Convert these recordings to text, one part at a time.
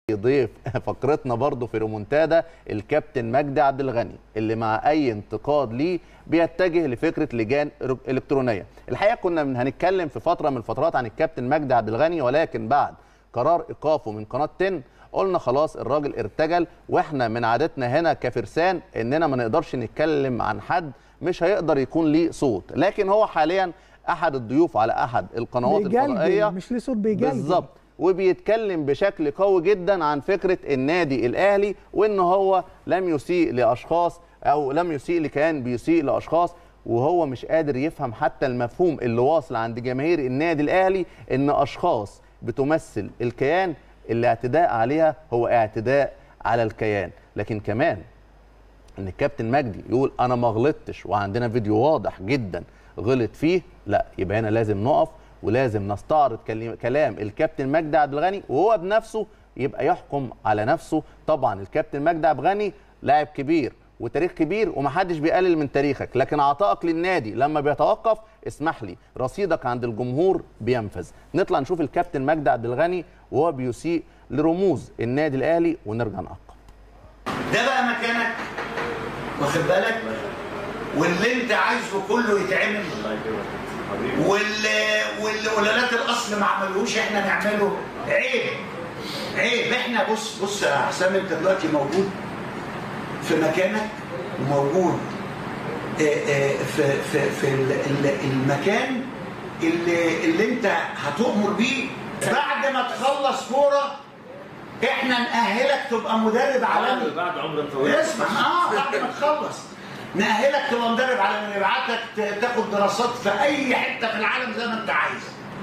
ضيف فقرتنا برضو في ريمونتادا الكابتن مجدي عبد الغني اللي مع اي انتقاد ليه بيتجه لفكره لجان الكترونيه الحقيقه كنا من هنتكلم في فتره من الفترات عن الكابتن مجدي عبد الغني ولكن بعد قرار ايقافه من قناه 10 قلنا خلاص الراجل ارتجل واحنا من عادتنا هنا كفرسان اننا ما نقدرش نتكلم عن حد مش هيقدر يكون ليه صوت لكن هو حاليا احد الضيوف على احد القنوات بيجلجل، الفضائيه مش ليه صوت بيجلجل. بالظبط وبيتكلم بشكل قوي جدا عن فكره النادي الاهلي وان هو لم يسيء لاشخاص او لم يسيء لكيان بيسيء لاشخاص وهو مش قادر يفهم حتى المفهوم اللي واصل عند جماهير النادي الاهلي ان اشخاص بتمثل الكيان الاعتداء عليها هو اعتداء على الكيان لكن كمان ان الكابتن مجدي يقول انا ما غلطتش وعندنا فيديو واضح جدا غلط فيه لا يبقى هنا لازم نقف ولازم نستعرض كلم- كلام الكابتن مجدي عبد الغني وهو بنفسه يبقى يحكم على نفسه طبعا الكابتن مجدي عبد الغني لاعب كبير وتاريخ كبير ومحدش بيقلل من تاريخك لكن عطائك للنادي لما بيتوقف اسمح لي رصيدك عند الجمهور بينفذ نطلع نشوف الكابتن مجدي عبد الغني وهو بيسيء لرموز النادي الاهلي ونرجع نعقب ده بقى مكانك واخد بالك واللي انت عايزه كله يتعمل واللي واللي ولادات الاصل ما عملوش احنا نعمله عيب عيب احنا بص بص يا حسام انت دلوقتي موجود في مكانك وموجود آه، آه، في في في ال- ال- المكان اللي اللي انت هتؤمر بيه بعد ما تخلص كوره احنا نأهلك تبقى مدرب عالمي بعد عمر طويل اسمع اه بعد ما تخلص نأهلك تبقى مدرب عالمي نبعتك ت- تاخد دراسات في اي حته في العالم زي ما انت عايز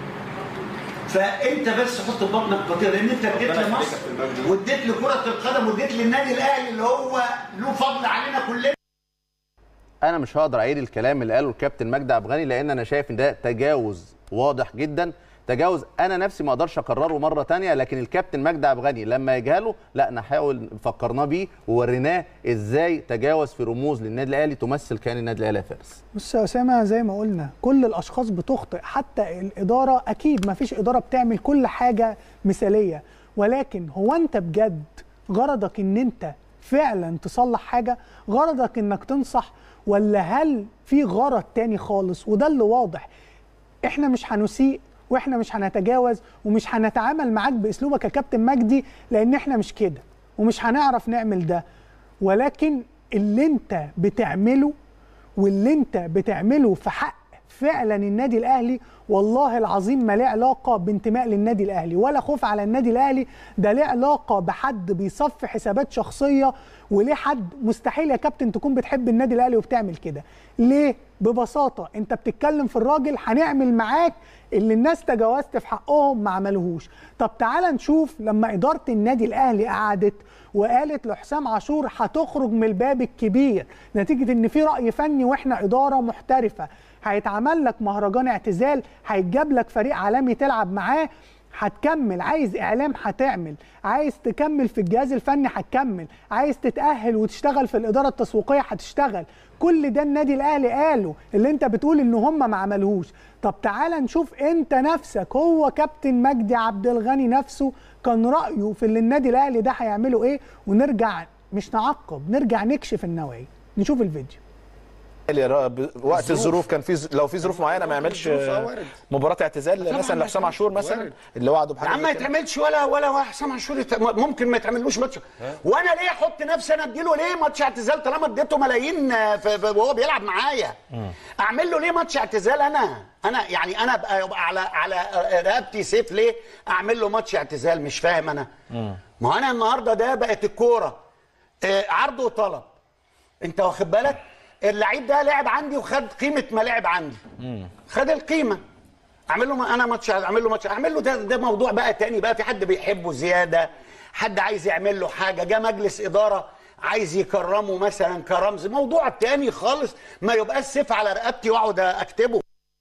فانت بس حط في بطنك قطيع لان انت اديت ربنا لمصر يخليك يا كابتن مجدي. واديت لكره القدم واديت للنادي الاهلي اللي هو له فضل علينا كلنا انا مش هقدر اعيد الكلام اللي قاله الكابتن مجدي عبد الغني لان انا شايف ان ده تجاوز واضح جدا تجاوز انا نفسي ما اقدرش اكرره مره تانية لكن الكابتن مجدي عبد الغني لما يجهله لا نحاول فكرناه بيه ووريناه ازاي تجاوز في رموز للنادي الاهلي تمثل كيان النادي الاهلي يا فارس بص يا اسامه زي ما قلنا كل الاشخاص بتخطئ حتى الاداره اكيد ما فيش اداره بتعمل كل حاجه مثاليه ولكن هو انت بجد غرضك ان انت فعلا تصلح حاجه غرضك انك تنصح ولا هل في غرض تاني خالص وده اللي واضح احنا مش هنسيء واحنا مش هنتجاوز ومش هنتعامل معاك باسلوبك يا كابتن مجدي لان احنا مش كده ومش هنعرف نعمل ده ولكن اللي انت بتعمله واللي انت بتعمله في حق فعلا النادي الاهلي والله العظيم ما ليه علاقه بانتماء للنادي الاهلي ولا خوف على النادي الاهلي ده ليه علاقه بحد بيصفي حسابات شخصيه وليه حد مستحيل يا كابتن تكون بتحب النادي الاهلي وبتعمل كده ليه ببساطه انت بتتكلم في الراجل هنعمل معاك اللي الناس تجاوزت في حقهم ما عملوهوش طب تعال نشوف لما اداره النادي الاهلي قعدت وقالت لحسام عاشور هتخرج من الباب الكبير نتيجه ان في راي فني واحنا اداره محترفه هيتعمل لك مهرجان اعتزال هيتجاب لك فريق عالمي تلعب معاه هتكمل عايز اعلام هتعمل عايز تكمل في الجهاز الفني هتكمل عايز تتاهل وتشتغل في الاداره التسويقيه هتشتغل كل ده النادي الاهلي قاله اللي انت بتقول ان هم ما عملوش طب تعال نشوف انت نفسك هو كابتن مجدي عبد الغني نفسه كان رايه في اللي النادي الاهلي ده هيعمله ايه ونرجع مش نعقب نرجع نكشف النوايا نشوف الفيديو يا را- ب- وقت الظروف كان في ز- لو في ظروف معينه ما يعملش الظروف، آه، وارد. مباراه اعتزال مثلا لحسام عاشور مثلا وارد. اللي وعده يا بحاجه عم ما زي كده. يتعملش ولا ولا واحد حسام عاشور يت- ممكن ما يتعملوش ماتش وانا ليه احط نفسي انا اديله ليه ماتش اعتزال طالما اديته ملايين آه، في- في- وهو بيلعب معايا اعمل له ليه ماتش اعتزال انا انا يعني انا ابقى يبقى على على رقبتي سيف ليه اعمل له ماتش اعتزال مش فاهم انا ما هو انا النهارده ده بقت الكوره آه، عرض وطلب انت واخد بالك اللعيب ده لعب عندي وخد قيمه ما لعب عندي خد القيمه اعمل له ما انا ماتش اعمل له ماتش اعمل له ده ده موضوع بقى تاني بقى في حد بيحبه زياده حد عايز يعمل له حاجه جه مجلس اداره عايز يكرمه مثلا كرمز موضوع تاني خالص ما يبقاش سيف على رقبتي واقعد اكتبه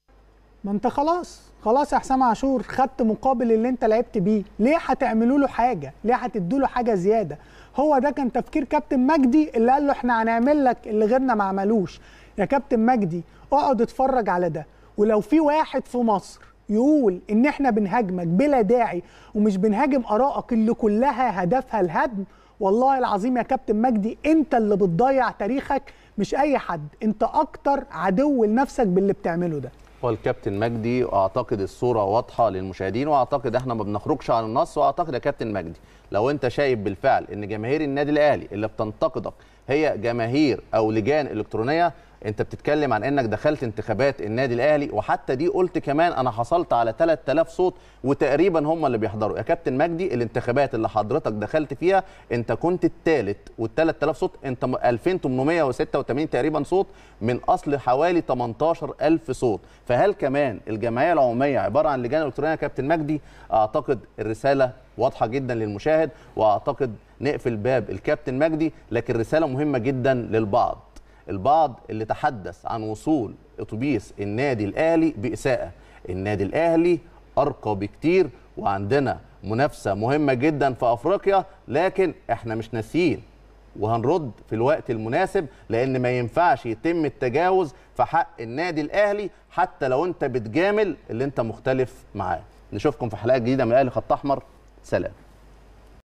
ما انت خلاص خلاص يا حسام عاشور خدت مقابل اللي انت لعبت بيه ليه هتعملوا له حاجه ليه هتدوا له حاجه زياده هو ده كان تفكير كابتن مجدي اللي قال له احنا هنعمل لك اللي غيرنا ما عملوش يا كابتن مجدي اقعد اتفرج على ده ولو في واحد في مصر يقول ان احنا بنهاجمك بلا داعي ومش بنهاجم ارائك اللي كلها هدفها الهدم والله العظيم يا كابتن مجدي انت اللي بتضيع تاريخك مش اي حد انت اكتر عدو لنفسك باللي بتعمله ده والكابتن مجدي واعتقد الصوره واضحه للمشاهدين واعتقد احنا ما بنخرجش عن النص واعتقد يا كابتن مجدي لو انت شايف بالفعل ان جماهير النادي الاهلي اللي بتنتقدك هي جماهير او لجان الكترونيه انت بتتكلم عن انك دخلت انتخابات النادي الاهلي وحتى دي قلت كمان انا حصلت على 3000 صوت وتقريبا هم اللي بيحضروا يا كابتن مجدي الانتخابات اللي حضرتك دخلت فيها انت كنت الثالث وال 3000 صوت انت م- 2886 تقريبا صوت من اصل حوالي 18000 صوت فهل كمان الجمعيه العموميه عباره عن لجان الكترونيه يا كابتن مجدي اعتقد الرساله واضحه جدا للمشاهد واعتقد نقفل باب الكابتن مجدي لكن رساله مهمه جدا للبعض البعض اللي تحدث عن وصول اتوبيس النادي الاهلي باساءه النادي الاهلي ارقى بكتير وعندنا منافسه مهمه جدا في افريقيا لكن احنا مش ناسيين وهنرد في الوقت المناسب لان ما ينفعش يتم التجاوز في حق النادي الاهلي حتى لو انت بتجامل اللي انت مختلف معاه نشوفكم في حلقه جديده من الاهلي خط احمر سلام